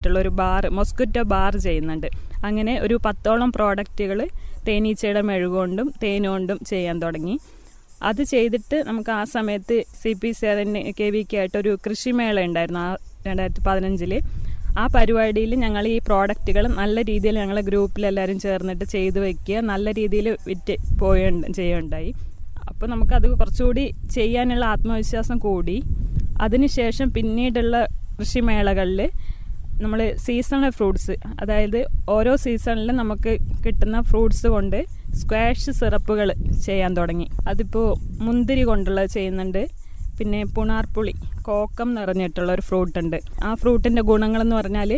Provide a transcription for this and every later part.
പറഞ്ഞിട്ടുള്ള ഒരു bar മൊസ്കുറ്റോ bar ചെയ്യുന്നുണ്ട് അങ്ങനെ ഒരു പത്തോളം പ്രോഡക്റ്റുകൾ തേനീച്ചയുടെ മെഴുകൊണ്ടും തേനുകൊണ്ടും ചെയ്യാൻ തുടങ്ങി അത് ചെയ്തിട്ട് നമുക്ക് ആ സമയത്ത് C P seven K V K ആയിട്ട് ഒരു കൃഷിമേള ഉണ്ടായിരുന്നു ആ രണ്ടായിരത്തി പതിനഞ്ചില് ആ പരിപാടിയിൽ ഞങ്ങൾ ഈ പ്രോഡക്റ്റുകൾ നല്ല രീതിയിൽ ഞങ്ങളെ ഗ്രൂപ്പിൽ എല്ലാവരും ചേർന്നിട്ട് ചെയ്തു വെക്കുക നല്ല രീതിയിൽ വിറ്റ് പോയ ചെയ്യുണ്ടായി അപ്പോൾ നമുക്കത് കുറച്ചുകൂടി ചെയ്യാനുള്ള ആത്മവിശ്വാസം കൂടി അതിനുശേഷം പിന്നീടുള്ള കൃഷിമേളകളിൽ നമ്മൾ സീസണൽ ഫ്രൂട്ട്സ് അതായത് ഓരോ സീസണിലും നമുക്ക് കിട്ടുന്ന ഫ്രൂട്ട്സ് കൊണ്ട് സ്ക്വാഷ് സിറപ്പുകൾ ചെയ്യാൻ തുടങ്ങി അതിപ്പോൾ മുന്തിരി കൊണ്ടുള്ളത് ചെയ്യുന്നുണ്ട് പിന്നെ പുണാർപ്പുളി കോക്കം നിറഞ്ഞിട്ടുള്ള ഒരു ഫ്രൂട്ട് ഉണ്ട് ആ ഫ്രൂട്ടിൻ്റെ ഗുണങ്ങളെന്ന് പറഞ്ഞാൽ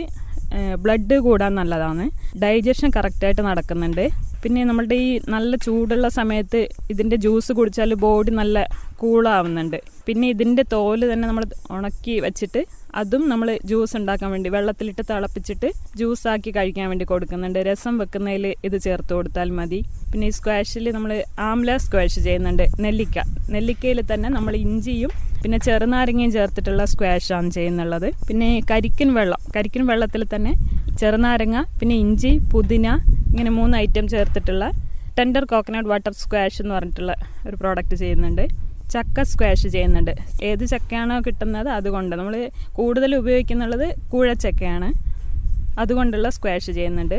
ബ്ലഡ് കൂടാൻ നല്ലതാണ് ഡൈജഷൻ കറക്റ്റായിട്ട് നടക്കുന്നുണ്ട് പിന്നെ നമ്മളുടെ ഈ നല്ല ചൂടുള്ള സമയത്ത് ഇതിൻ്റെ ജ്യൂസ് കുടിച്ചാൽ ബോഡി നല്ല കൂളാവുന്നുണ്ട് പിന്നെ ഇതിൻ്റെ തോല് തന്നെ നമ്മൾ ഉണക്കി വെച്ചിട്ട് അതും നമ്മൾ ജ്യൂസ് ഉണ്ടാക്കാൻ വേണ്ടി വെള്ളത്തിലിട്ട് തിളപ്പിച്ചിട്ട് ജ്യൂസാക്കി കഴിക്കാൻ വേണ്ടി കൊടുക്കുന്നുണ്ട് രസം വെക്കുന്നതിൽ ഇത് ചേർത്ത് കൊടുത്താൽ മതി പിന്നെ ഈ സ്ക്വാഷിൽ നമ്മൾ ആംല സ്ക്വാഷ് ചെയ്യുന്നുണ്ട് നെല്ലിക്ക നെല്ലിക്കയിൽ തന്നെ നമ്മൾ ഇഞ്ചിയും പിന്നെ ചെറുനാരങ്ങയും ചേർത്തിട്ടുള്ള സ്ക്വാഷാണ് ചെയ്യുന്നുള്ളത് പിന്നെ കരിക്കിൻ വെള്ളം കരിക്കിൻ വെള്ളത്തിൽ തന്നെ ചെറുനാരങ്ങ പിന്നെ ഇഞ്ചി പുതിന ഇങ്ങനെ മൂന്ന് ഐറ്റം ചേർത്തിട്ടുള്ള ടെൻഡർ കോക്കനട്ട് വാട്ടർ സ്ക്വാഷ് എന്ന് പറഞ്ഞിട്ടുള്ള ഒരു പ്രോഡക്റ്റ് ചെയ്യുന്നുണ്ട് ചക്ക സ്ക്വാഷ് ചെയ്യുന്നുണ്ട് ഏത് ചക്കയാണോ കിട്ടുന്നത് അതുകൊണ്ട് നമ്മൾ കൂടുതൽ ഉപയോഗിക്കുന്നുള്ളത് കൂഴച്ചക്കയാണ് അതുകൊണ്ടുള്ള സ്ക്വാഷ് ചെയ്യുന്നുണ്ട്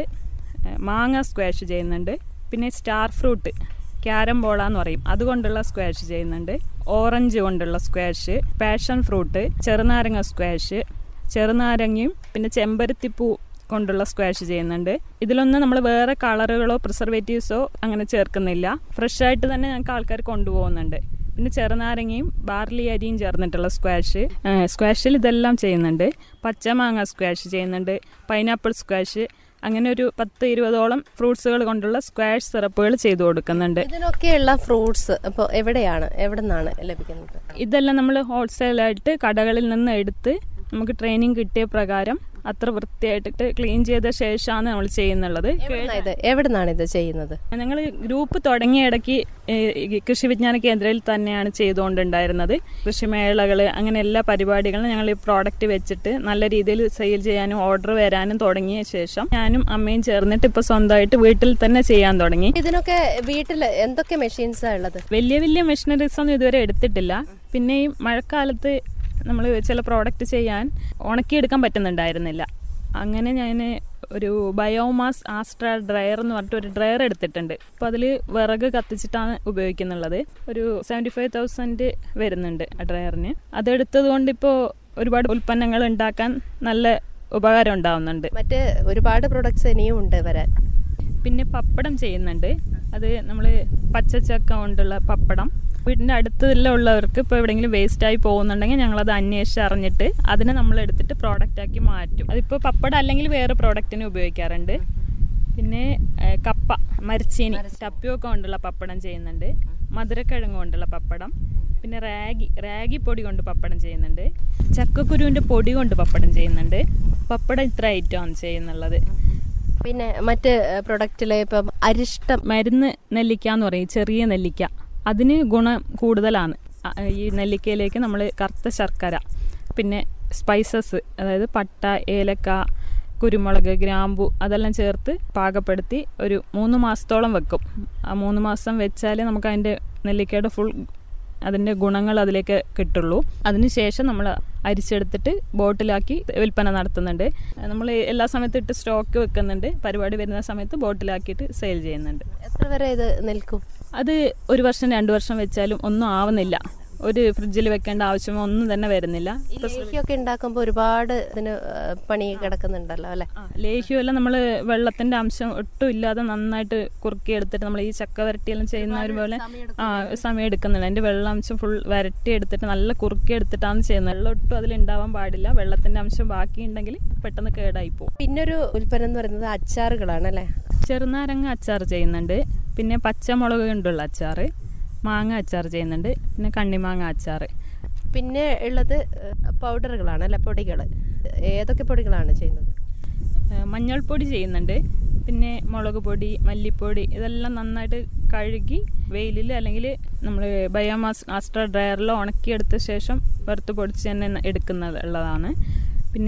മാങ്ങ സ്ക്വാഷ് ചെയ്യുന്നുണ്ട് പിന്നെ സ്റ്റാർ ഫ്രൂട്ട് ക്യാരം ബോള എന്ന് പറയും അതുകൊണ്ടുള്ള സ്ക്വാഷ് ചെയ്യുന്നുണ്ട് ഓറഞ്ച് കൊണ്ടുള്ള സ്ക്വാഷ് പാഷൻ ഫ്രൂട്ട് ചെറുനാരങ്ങ സ്ക്വാഷ് ചെറുനാരങ്ങയും പിന്നെ ചെമ്പരത്തിപ്പൂ കൊണ്ടുള്ള സ്ക്വാഷ് ചെയ്യുന്നുണ്ട് ഇതിലൊന്നും നമ്മൾ വേറെ കളറുകളോ പ്രിസർവേറ്റീവ്സോ അങ്ങനെ ചേർക്കുന്നില്ല ഫ്രഷ് ആയിട്ട് തന്നെ ഞങ്ങൾക്ക് ആൾക്കാർ കൊണ്ടുപോകുന്നുണ്ട് പിന്നെ ചെറുനാരങ്ങയും ബാർലി അരിയും ചേർന്നിട്ടുള്ള സ്ക്വാഷ് സ്ക്വാഷിൽ ഇതെല്ലാം ചെയ്യുന്നുണ്ട് പച്ചമാങ്ങ സ്ക്വാഷ് ചെയ്യുന്നുണ്ട് പൈനാപ്പിൾ സ്ക്വാഷ് അങ്ങനെ ഒരു പത്ത് ഇരുപതോളം ഫ്രൂട്ട്സുകൾ കൊണ്ടുള്ള സ്ക്വാഷ് സിറപ്പുകൾ ചെയ്തു കൊടുക്കുന്നുണ്ട് ഇതിനൊക്കെയുള്ള ഫ്രൂട്ട്സ് അപ്പോൾ എവിടെയാണ് എവിടെ നിന്നാണ് ലഭിക്കുന്നത് ഇതെല്ലാം നമ്മൾ ഹോൾസെയിലായിട്ട് കടകളിൽ നിന്ന് എടുത്ത് നമുക്ക് ട്രെയിനിങ് കിട്ടിയ പ്രകാരം അത്ര വൃത്തിയായിട്ടിട്ട് ക്ലീൻ ചെയ്ത ശേഷമാണ് നമ്മൾ ചെയ്യുന്നുള്ളത് എവിടുന്നാ ഇത് എവിടെ നിന്നാണ് ഇത് ചെയ്യുന്നത് ഞങ്ങൾ ഗ്രൂപ്പ് തുടങ്ങിയ ഇടയ്ക്ക് ഏഹ്, ഈ കൃഷി വിജ്ഞാന കേന്ദ്രയിൽ തന്നെയാണ് ചെയ്തുകൊണ്ടുണ്ടായിരുന്നത് കൃഷിമേളകൾ അങ്ങനെ എല്ലാ പരിപാടികളും ഞങ്ങൾ ഈ പ്രോഡക്റ്റ് വെച്ചിട്ട് നല്ല രീതിയിൽ സെയിൽ ചെയ്യാനും ഓർഡർ വരാനും തുടങ്ങിയ ശേഷം ഞാനും അമ്മയും ചേർന്നിട്ട് ഇപ്പൊ സ്വന്തമായിട്ട് വീട്ടിൽ തന്നെ ചെയ്യാൻ തുടങ്ങി ഇതിനൊക്കെ വീട്ടിൽ എന്തൊക്കെ മെഷീൻസാണ് ഉള്ളത് വലിയ വലിയ മെഷീനറീസ് ഒന്നും ഇതുവരെ എടുത്തിട്ടില്ല പിന്നെ ഈ മഴക്കാലത്ത് നമ്മൾ ചില പ്രോഡക്റ്റ് ചെയ്യാൻ ഉണക്കിയെടുക്കാൻ പറ്റുന്നുണ്ടായിരുന്നില്ല അങ്ങനെ ഞാൻ ഒരു ബയോമാസ് ആസ്ട്ര ഡ്രയർ എന്ന് പറഞ്ഞിട്ട് ഒരു ഡ്രയർ എടുത്തിട്ടുണ്ട് അപ്പോൾ അതിൽ വിറക് കത്തിച്ചിട്ടാണ് ഉപയോഗിക്കുന്നുള്ളത് ഒരു സെവൻറ്റി ഫൈവ് തൗസൻഡ് വരുന്നുണ്ട് ആ ഡ്രയറിന് അതെടുത്തത് കൊണ്ട് ഇപ്പോൾ ഒരുപാട് ഉൽപ്പന്നങ്ങൾ ഉണ്ടാക്കാൻ നല്ല ഉപകാരം ഉണ്ടാവുന്നുണ്ട് മറ്റ് ഒരുപാട് പ്രൊഡക്ട്സ് ഇനിയും ഉണ്ട് വരാൻ പിന്നെ പപ്പടം ചെയ്യുന്നുണ്ട് അത് നമ്മൾ പച്ചച്ചക്ക കൊണ്ടുള്ള പപ്പടം വീടിൻ്റെ അടുത്തുള്ളവർക്ക് ഇപ്പോൾ എവിടെയെങ്കിലും വേസ്റ്റ് ആയി പോകുന്നുണ്ടെങ്കിൽ ഞങ്ങളത് അന്വേഷിച്ച് അറിഞ്ഞിട്ട് അതിനെ നമ്മൾ എടുത്തിട്ട് പ്രോഡക്റ്റ് ആക്കി മാറ്റും അതിപ്പോൾ പപ്പടം അല്ലെങ്കിൽ വേറെ പ്രോഡക്റ്റിന് ഉപയോഗിക്കാറുണ്ട് പിന്നെ ഏഹ്, കപ്പ മരച്ചീനി ടപ്പിയൊക്കെ കൊണ്ടുള്ള പപ്പടം ചെയ്യുന്നുണ്ട് മധുരക്കിഴങ്ങ് കൊണ്ടുള്ള പപ്പടം പിന്നെ റാഗി റാഗി പൊടി കൊണ്ട് പപ്പടം ചെയ്യുന്നുണ്ട് ചക്കക്കുരുവിൻ്റെ പൊടി കൊണ്ട് പപ്പടം ചെയ്യുന്നുണ്ട് പപ്പടം ഇത്ര ഐറ്റമാണ് ചെയ്യുന്നുള്ളത് പിന്നെ മറ്റ് പ്രൊഡക്റ്റിലെ ഇപ്പം അരിഷ്ടം മരുന്ന് നെല്ലിക്ക എന്ന് പറയും ചെറിയ നെല്ലിക്ക അതിന് ഗുണം കൂടുതലാണ് അ- ഈ നെല്ലിക്കയിലേക്ക് നമ്മൾ കറുത്ത ശർക്കര പിന്നെ സ്പൈസസ് അതായത് പട്ട ഏലക്ക കുരുമുളക് ഗ്രാമ്പു അതെല്ലാം ചേർത്ത് പാകപ്പെടുത്തി ഒരു മൂന്ന് മാസത്തോളം വെക്കും ആ മൂന്ന് മാസം വെച്ചാൽ നമുക്ക് അതിൻ്റെ നെല്ലിക്കയുടെ ഫുൾ അതിൻ്റെ ഗുണങ്ങൾ അതിലേക്ക് കിട്ടുള്ളൂ അതിനുശേഷം നമ്മൾ അരിച്ചെടുത്തിട്ട് ബോട്ടിലാക്കി വിൽപ്പന നടത്തുന്നുണ്ട് നമ്മൾ എല്ലാ സമയത്തും ഇട്ട് സ്റ്റോക്ക് വെക്കുന്നുണ്ട് പരിപാടി വരുന്ന സമയത്ത് ബോട്ടിലാക്കിയിട്ട് സെയിൽ ചെയ്യുന്നുണ്ട് എത്ര വരെ ഇത് നിൽക്കും അത് ഒരു വർഷം രണ്ട് വർഷം വെച്ചാലും ഒന്നും ആവുന്നില്ല ഒരു ഫ്രിഡ്ജിൽ വെക്കേണ്ട ആവശ്യമോ ഒന്നും തന്നെ വരുന്നില്ല ഈ ലേഹ്യമൊക്കെ ഉണ്ടാക്കുമ്പോൾ ഒരുപാട് ഇതിന് ആ, പണി കിടക്കുന്നുണ്ടല്ലോ അല്ലെ ആ, ലേഹ്യമെല്ലാം നമ്മൾ വെള്ളത്തിന്റെ അംശം ഒട്ടും ഇല്ലാതെ നന്നായിട്ട് കുറുക്കി എടുത്തിട്ട് നമ്മൾ ഈ ചക്ക വരട്ടിയെല്ലാം ചെയ്യുന്നവർ പോലെ ആ സമയം എടുക്കുന്നുണ്ട് അതിന്റെ വെള്ളാംശം ഫുൾ വരട്ടി എടുത്തിട്ട് നല്ല കുറുക്കി എടുത്തിട്ടാണ് ചെയ്യുന്നത് വെള്ളം ഒട്ടും അതിലുണ്ടാവാൻ പാടില്ല വെള്ളത്തിന്റെ അംശം ബാക്കിയുണ്ടെങ്കിൽ പെട്ടെന്ന് കേടായി പോകും പിന്നൊരു ഉൽപ്പന്നം എന്ന് പറയുന്നത് അച്ചാറുകളാണ് അല്ലേ ചെറുനാരങ്ങ അച്ചാർ ചെയ്യുന്നുണ്ട് പിന്നെ പച്ചമുളക് കൊണ്ടുള്ള അച്ചാർ മാങ്ങ അച്ചാർ ചെയ്യുന്നുണ്ട് പിന്നെ കണ്ണിമാങ്ങ അച്ചാർ പിന്നെ ഉള്ളത് പൗഡറുകളാണ് അല്ലെ പൊടികൾ ഏതൊക്കെ പൊടികളാണ് ചെയ്യുന്നത് ഏഹ് മഞ്ഞൾപ്പൊടി ചെയ്യുന്നുണ്ട് പിന്നെ മുളക് പൊടി മല്ലിപ്പൊടി ഇതെല്ലാം നന്നായിട്ട് കഴുകി വെയിലിൽ അല്ലെങ്കിൽ നമ്മൾ ബയോമാസ് ആസ്ട്ര ഡ്രയറിൽ ഉണക്കിയെടുത്ത ശേഷം വറുത്ത് പൊടിച്ച് തന്നെ എടുക്കുന്നത് ഉള്ളതാണ് പിന്നെ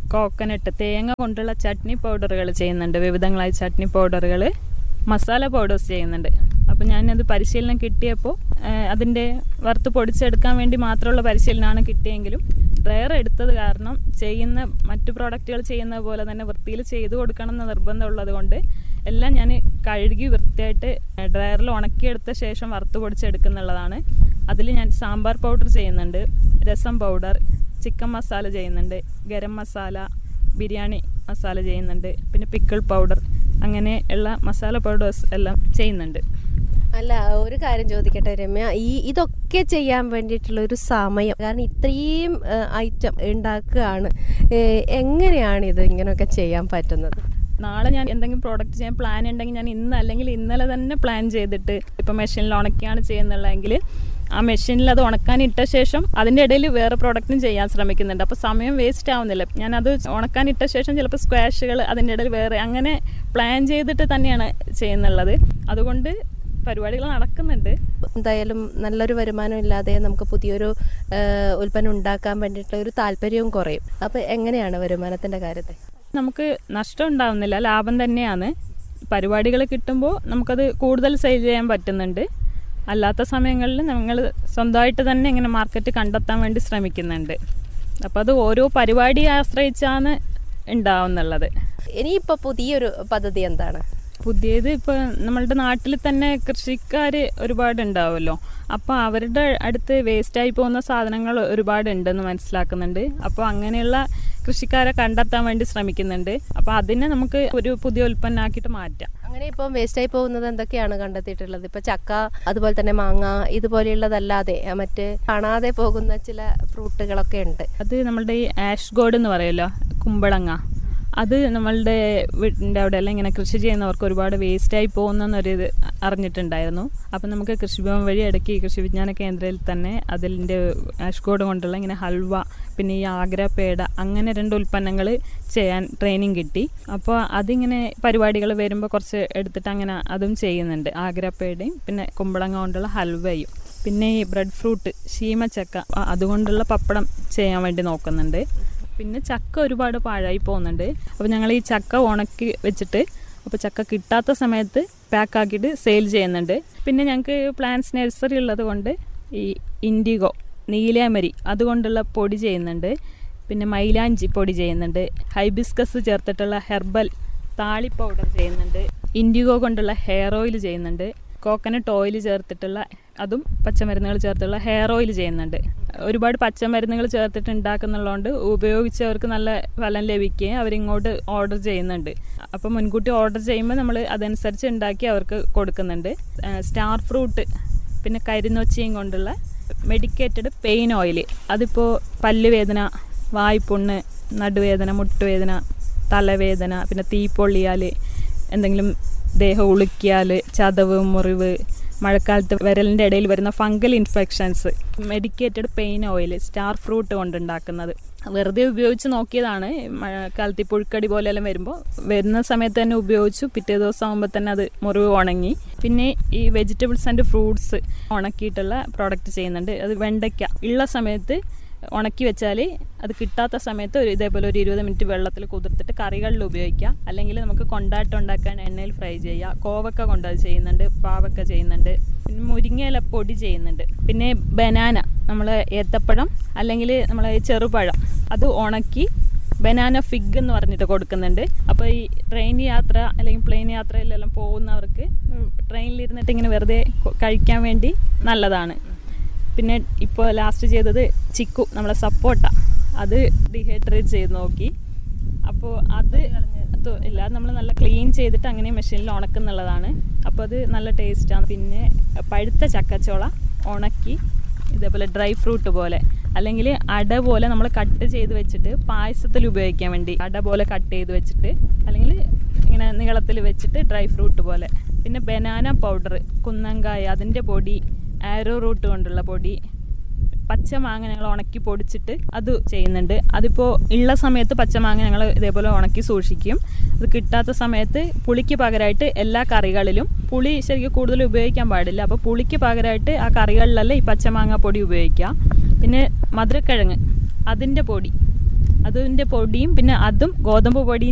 കോക്കനട്ട് തേങ്ങ കൊണ്ടുള്ള ചട്നി പൗഡറുകൾ ചെയ്യുന്നുണ്ട് വിവിധങ്ങളായ ചട്നി പൗഡറുകൾ മസാല പൗഡേഴ്സ് ചെയ്യുന്നുണ്ട് അപ്പം ഞാനത് പരിശീലനം കിട്ടിയപ്പോൾ അതിൻ്റെ വറുത്ത് പൊടിച്ചെടുക്കാൻ വേണ്ടി മാത്രമുള്ള പരിശീലനമാണ് കിട്ടിയെങ്കിലും ഡ്രയർ എടുത്തത് കാരണം ചെയ്യുന്ന മറ്റു പ്രോഡക്റ്റുകൾ ചെയ്യുന്ന പോലെ തന്നെ വൃത്തിയിൽ ചെയ്തു കൊടുക്കണം എന്ന് നിർബന്ധമുള്ളത് കൊണ്ട് എല്ലാം ഞാൻ കഴുകി വൃത്തിയായിട്ട് ഡ്രയറിൽ ഉണക്കിയെടുത്ത ശേഷം വറുത്ത് പൊടിച്ചെടുക്കുന്നുള്ളതാണ് അതിൽ ഞാൻ സാമ്പാർ പൗഡർ ചെയ്യുന്നുണ്ട് രസം പൗഡർ ചിക്കൻ മസാല ചെയ്യുന്നുണ്ട് ഗരം മസാല ബിരിയാണി മസാല ചെയ്യുന്നുണ്ട് പിന്നെ പിക്കിൾ പൗഡർ അങ്ങനെ ഉള്ള മസാല പൗഡേഴ്സ് എല്ലാം ചെയ്യുന്നുണ്ട് അല്ല ഒരു കാര്യം ചോദിക്കട്ടെ രമ്യ ഈ ഇതൊക്കെ ചെയ്യാൻ വേണ്ടിയിട്ടുള്ള ഒരു സമയം കാരണം ഇത്രയും ഐറ്റം ഉണ്ടാക്കുകയാണ് ഏ, എങ്ങനെയാണ് ഇത് ഇങ്ങനെയൊക്കെ ചെയ്യാൻ പറ്റുന്നത് നാളെ ഞാൻ എന്തെങ്കിലും പ്രോഡക്റ്റ് ചെയ്യാൻ പ്ലാൻ ഉണ്ടെങ്കിൽ ഞാൻ ഇന്ന് അല്ലെങ്കിൽ ഇന്നലെ തന്നെ പ്ലാൻ ചെയ്തിട്ട് ഇപ്പം മെഷീനിൽ ഉണക്കിയാണ് ചെയ്യുന്നുള്ളതെങ്കിൽ ആ മെഷീനിൽ അത് ഉണക്കാൻ ഇട്ട ശേഷം അതിൻ്റെ ഇടയിൽ വേറെ പ്രോഡക്റ്റും ചെയ്യാൻ ശ്രമിക്കുന്നുണ്ട് അപ്പോൾ സമയം വേസ്റ്റ് ആവുന്നില്ല ഞാനത് ഉണക്കാൻ ഇട്ട ശേഷം ചിലപ്പോൾ സ്ക്വാഷുകൾ അതിൻ്റെ ഇടയിൽ വേറെ അങ്ങനെ പ്ലാൻ ചെയ്തിട്ട് തന്നെയാണ് ചെയ്യുന്നുള്ളത് അതുകൊണ്ട് പരിപാടികൾ നടക്കുന്നുണ്ട് എന്തായാലും നല്ലൊരു വരുമാനം ഇല്ലാതെ നമുക്ക് പുതിയൊരു ഏ, ഉൽപ്പന്നം ഉണ്ടാക്കാൻ വേണ്ടിയിട്ടുള്ള ഒരു താല്പര്യവും കുറയും അപ്പോൾ എങ്ങനെയാണ് വരുമാനത്തിന്റെ കാര്യത്തിൽ നമുക്ക് നഷ്ടം ഉണ്ടാവുന്നില്ല ലാഭം തന്നെയാണ് പരിപാടികൾ കിട്ടുമ്പോൾ നമുക്കത് കൂടുതൽ സെയിൽ ചെയ്യാൻ പറ്റുന്നുണ്ട് അല്ലാത്ത സമയങ്ങളിൽ ഞങ്ങൾ സ്വന്തമായിട്ട് തന്നെ ഇങ്ങനെ മാർക്കറ്റ് കണ്ടെത്താൻ വേണ്ടി ശ്രമിക്കുന്നുണ്ട് അപ്പോൾ അത് ഓരോ പരിപാടിയെ ആശ്രയിച്ചാണ് ഉണ്ടാവുന്നുള്ളത് ഇനിയിപ്പോൾ പുതിയൊരു പദ്ധതി എന്താണ് പുതിയത് ഇപ്പോൾ നമ്മളുടെ നാട്ടിൽ തന്നെ കൃഷിക്കാർ ഒരുപാട് ഉണ്ടാവുമല്ലോ അപ്പോൾ അവരുടെ അടുത്ത് വേസ്റ്റായി പോകുന്ന സാധനങ്ങൾ ഒരുപാട് ഉണ്ടെന്ന് മനസ്സിലാക്കുന്നുണ്ട് അപ്പോൾ അങ്ങനെയുള്ള കൃഷിക്കാരെ കണ്ടെത്താൻ വേണ്ടി ശ്രമിക്കുന്നുണ്ട് അപ്പോൾ അതിനെ നമുക്ക് ഒരു പുതിയ ഉൽപ്പന്നമാക്കിയിട്ട് മാറ്റാം അങ്ങനെ ഇപ്പം വേസ്റ്റായി പോകുന്നത് എന്തൊക്കെയാണ് കണ്ടെത്തിയിട്ടുള്ളത് ഇപ്പൊ ചക്ക അതുപോലെ തന്നെ മാങ്ങ ഇതുപോലെയുള്ളതല്ലാതെ ആ, മറ്റ് കാണാതെ പോകുന്ന ചില ഫ്രൂട്ടുകളൊക്കെ ഉണ്ട് അത് നമ്മളുടെ ഈ ആഷ് ഗോഡ് എന്ന് പറയുമല്ലോ കുമ്പളങ്ങ അത് നമ്മളുടെ വീടിൻ്റെ അവിടെ എല്ലാം ഇങ്ങനെ കൃഷി ചെയ്യുന്നവർക്ക് ഒരുപാട് വേസ്റ്റായി പോകുന്നൊരു ഇത് അറിഞ്ഞിട്ടുണ്ടായിരുന്നു അപ്പം നമുക്ക് കൃഷിഭവൻ വഴി ഇടയ്ക്ക് ഈ കൃഷി വിജ്ഞാന കേന്ദ്രത്തിൽ തന്നെ അതിൻ്റെ ആഷ്കോഡ് കൊണ്ടുള്ള ഇങ്ങനെ ഹൽവ പിന്നെ ഈ ആഗ്ര പേട അങ്ങനെ രണ്ട് ഉൽപ്പന്നങ്ങൾ ചെയ്യാൻ ട്രെയിനിങ് കിട്ടി അപ്പോൾ അതിങ്ങനെ പരിപാടികൾ വരുമ്പോൾ കുറച്ച് എടുത്തിട്ട് അങ്ങനെ അതും ചെയ്യുന്നുണ്ട് ആഗ്ര പേടയും പിന്നെ കുമ്പളങ്ങ കൊണ്ടുള്ള ഹൽവയും പിന്നെ ഈ ബ്രെഡ് ഫ്രൂട്ട് ശീമച്ചക്ക അ- അതുകൊണ്ടുള്ള പപ്പടം ചെയ്യാൻ വേണ്ടി നോക്കുന്നുണ്ട് പിന്നെ ചക്ക ഒരുപാട് പാഴായി പോകുന്നുണ്ട് അപ്പോൾ ഞങ്ങൾ ഈ ചക്ക ഉണക്കി വെച്ചിട്ട് അപ്പോൾ ചക്ക കിട്ടാത്ത സമയത്ത് പാക്ക് ആക്കിയിട്ട് സെയിൽ ചെയ്യുന്നുണ്ട് പിന്നെ ഞങ്ങൾക്ക് പ്ലാന്റ്സ് നഴ്സറി ഉള്ളത് കൊണ്ട് ഈ ഇൻഡിഗോ നീലാമരി അതുകൊണ്ടുള്ള പൊടി ചെയ്യുന്നുണ്ട് പിന്നെ മൈലാഞ്ചി പൊടി ചെയ്യുന്നുണ്ട് ഹൈബിസ്കസ് ചേർത്തിട്ടുള്ള ഹെർബൽ താളി പൗഡർ ചെയ്യുന്നുണ്ട് ഇൻഡിഗോ കൊണ്ടുള്ള ഹെയർ ഓയിൽ ചെയ്യുന്നുണ്ട് കോക്കനട്ട് ഓയിൽ ചേർത്തിട്ടുള്ള അതും പച്ചമരുന്നുകൾ ചേർത്തുള്ള ഹെയർ ഓയിൽ ചെയ്യുന്നുണ്ട് ഒരുപാട് പച്ചമരുന്നുകൾ ചേർത്തിട്ട് ഉണ്ടാക്കുന്നുള്ളതുകൊണ്ട് ഉപയോഗിച്ചവർക്ക് നല്ല ഫലം ലഭിക്കുകയും അവരിങ്ങോട്ട് ഓർഡർ ചെയ്യുന്നുണ്ട് അപ്പോൾ മുൻകൂട്ടി ഓർഡർ ചെയ്യുമ്പോൾ നമ്മൾ അതനുസരിച്ച് ഉണ്ടാക്കി അവർക്ക് കൊടുക്കുന്നുണ്ട് സ്റ്റാർ ഫ്രൂട്ട് പിന്നെ കരിനൊച്ചിയും കൊണ്ടുള്ള മെഡിക്കേറ്റഡ് പെയിൻ ഓയിൽ അതിപ്പോൾ പല്ലുവേദന വായ്പുണ്ണ് നടുവേദന മുട്ടുവേദന തലവേദന പിന്നെ തീപ്പൊള്ളിയാൽ എന്തെങ്കിലും ദേഹം ഉളുക്കിയാൽ ചതവ് മുറിവ് മഴക്കാലത്ത് വിരലിൻ്റെ ഇടയിൽ വരുന്ന fungal infections medicated pain oil star fruit കൊണ്ടുണ്ടാക്കുന്നത് വെറുതെ ഉപയോഗിച്ച് നോക്കിയതാണ് മഴക്കാലത്ത് ഈ പുഴുക്കടി പോലെയെല്ലാം വരുമ്പോൾ വരുന്ന സമയത്ത് തന്നെ ഉപയോഗിച്ചു പിറ്റേ ദിവസം ആകുമ്പോൾ തന്നെ അത് മുറിവ് ഉണങ്ങി പിന്നെ ഈ വെജിറ്റബിൾസ് ആൻഡ് ഫ്രൂട്ട്സ് ഉണക്കിയിട്ടുള്ള പ്രോഡക്റ്റ് ചെയ്യുന്നുണ്ട് അത് വെണ്ടയ്ക്ക ഉള്ള സമയത്ത് ഉണക്കി വെച്ചാൽ അത് കിട്ടാത്ത സമയത്ത് ഒരു ഇതേപോലെ ഒരു ഇരുപത് മിനിറ്റ് വെള്ളത്തിൽ കുതിർത്തിട്ട് കറികളിൽ ഉപയോഗിക്കാം അല്ലെങ്കിൽ നമുക്ക് കൊണ്ടാട്ടം ഉണ്ടാക്കാൻ എണ്ണയിൽ ഫ്രൈ ചെയ്യാം കോവക്ക കൊണ്ട് അത് ചെയ്യുന്നുണ്ട് പാവക്ക ചെയ്യുന്നുണ്ട് പിന്നെ മുരിങ്ങയില പൊടി ചെയ്യുന്നുണ്ട് പിന്നെ ബനാന നമ്മൾ ഏത്തപ്പഴം അല്ലെങ്കിൽ നമ്മളെ ചെറുപഴം അത് ഉണക്കി ബനാന ഫിഗ് എന്ന് പറഞ്ഞിട്ട് കൊടുക്കുന്നുണ്ട് അപ്പോൾ ഈ ട്രെയിൻ യാത്ര അല്ലെങ്കിൽ പ്ലെയിൻ യാത്രയിലെല്ലാം പോകുന്നവർക്ക് ട്രെയിനിലിരുന്നിട്ട് ഇങ്ങനെ വെറുതെ കൊ- കഴിക്കാൻ വേണ്ടി നല്ലതാണ് പിന്നെ ഇപ്പോൾ ലാസ്റ്റ് ചെയ്തത് ചിക്കു നമ്മളെ സപ്പോട്ട അത് ഡീഹൈഡ്രേറ്റ് ചെയ്ത് നോക്കി അപ്പോൾ അത് തു- ഇല്ല നമ്മൾ നല്ല ക്ലീൻ ചെയ്തിട്ട് അങ്ങനെ മെഷീനിൽ ഉണക്കുന്നുള്ളതാണ് അപ്പോൾ അത് നല്ല ടേസ്റ്റാണ് പിന്നെ പഴുത്ത ചക്കച്ചോള ഉണക്കി ഇതേപോലെ ഡ്രൈ ഫ്രൂട്ട് പോലെ അല്ലെങ്കിൽ അട പോലെ നമ്മൾ കട്ട് ചെയ്ത് വെച്ചിട്ട് പായസത്തിൽ ഉപയോഗിക്കാൻ വേണ്ടി അട പോലെ കട്ട് ചെയ്ത് വെച്ചിട്ട് അല്ലെങ്കിൽ ഇങ്ങനെ നീളത്തിൽ വെച്ചിട്ട് ഡ്രൈ ഫ്രൂട്ട് പോലെ പിന്നെ ബനാന പൗഡർ കുന്നങ്കായ അതിൻ്റെ പൊടി ആരോ റൂട്ട് കൊണ്ടുള്ള പൊടി പച്ചമാങ്ങ ഞങ്ങൾ ഉണക്കി പൊടിച്ചിട്ട് അത് ചെയ്യുന്നുണ്ട് അതിപ്പോൾ ഉള്ള സമയത്ത് പച്ചമാങ്ങ ഞങ്ങൾ ഇതേപോലെ ഉണക്കി സൂക്ഷിക്കും അത് കിട്ടാത്ത സമയത്ത് പുളിക്ക് പകരമായിട്ട് എല്ലാ കറികളിലും പുളി ശരിക്കും കൂടുതൽ ഉപയോഗിക്കാൻ പാടില്ല അപ്പോൾ പുളിക്ക് പകരമായിട്ട് ആ കറികളിലെല്ലാം ഈ പച്ചമാങ്ങ പൊടി ഉപയോഗിക്കുക പിന്നെ മധുരക്കിഴങ്ങ് അതിൻ്റെ പൊടി അതിന്റെ പൊടിയും പിന്നെ അതും ഗോതമ്പ് പൊടിയും